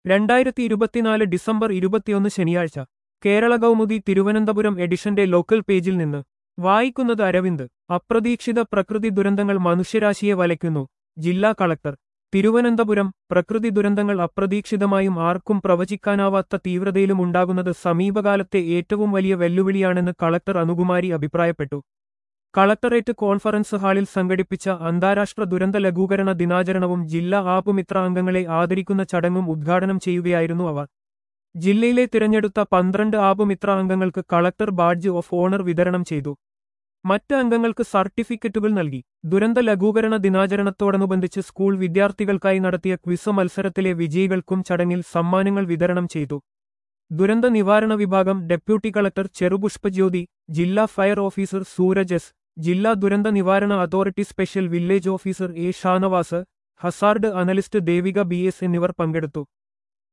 രണ്ടായിരത്തി ഇരുപത്തിനാല് ഡിസംബർ ഇരുപത്തിയൊന്ന് ശനിയാഴ്ച കേരള കൗമുദി തിരുവനന്തപുരം എഡിഷന്റെ ലോക്കൽ പേജിൽ നിന്ന് വായിക്കുന്നത് അരവിന്ദ് അപ്രതീക്ഷിത പ്രകൃതി ദുരന്തങ്ങൾ മനുഷ്യരാശിയെ വലയ്ക്കുന്നു ജില്ലാ കളക്ടർ തിരുവനന്തപുരം പ്രകൃതി ദുരന്തങ്ങൾ അപ്രതീക്ഷിതമായും ആർക്കും പ്രവചിക്കാനാവാത്ത തീവ്രതയിലും ഉണ്ടാകുന്നത് സമീപകാലത്തെ ഏറ്റവും വലിയ വെല്ലുവിളിയാണെന്ന് കളക്ടർ അനുകുമാരി അഭിപ്രായപ്പെട്ടു കളക്ടറേറ്റ് കോൺഫറൻസ് ഹാളിൽ സംഘടിപ്പിച്ച അന്താരാഷ്ട്ര ദുരന്ത ലഘൂകരണ ദിനാചരണവും ജില്ലാ ആപുമിത്ര അംഗങ്ങളെ ആദരിക്കുന്ന ചടങ്ങും ഉദ്ഘാടനം ചെയ്യുകയായിരുന്നു അവർ ജില്ലയിലെ തിരഞ്ഞെടുത്ത പന്ത്രണ്ട് ആപുമിത്ര അംഗങ്ങൾക്ക് കളക്ടർ ബാഡ്ജ് ഓഫ് ഓണർ വിതരണം ചെയ്തു മറ്റ് അംഗങ്ങൾക്ക് സർട്ടിഫിക്കറ്റുകൾ നൽകി ദുരന്ത ലഘൂകരണ ദിനാചരണത്തോടനുബന്ധിച്ച് സ്കൂൾ വിദ്യാർത്ഥികൾക്കായി നടത്തിയ ക്വിസ് മത്സരത്തിലെ വിജയികൾക്കും ചടങ്ങിൽ സമ്മാനങ്ങൾ വിതരണം ചെയ്തു ദുരന്ത നിവാരണ വിഭാഗം ഡെപ്യൂട്ടി കളക്ടർ ചെറുപുഷ്പജ്യോതി ജില്ലാ ഫയർ ഓഫീസർ സൂരജ് എസ് ജില്ലാ ദുരന്ത നിവാരണ authority special village officer A Shanavas hazard analyst Devika B S എന്നിവർ പങ്കെടുത്തു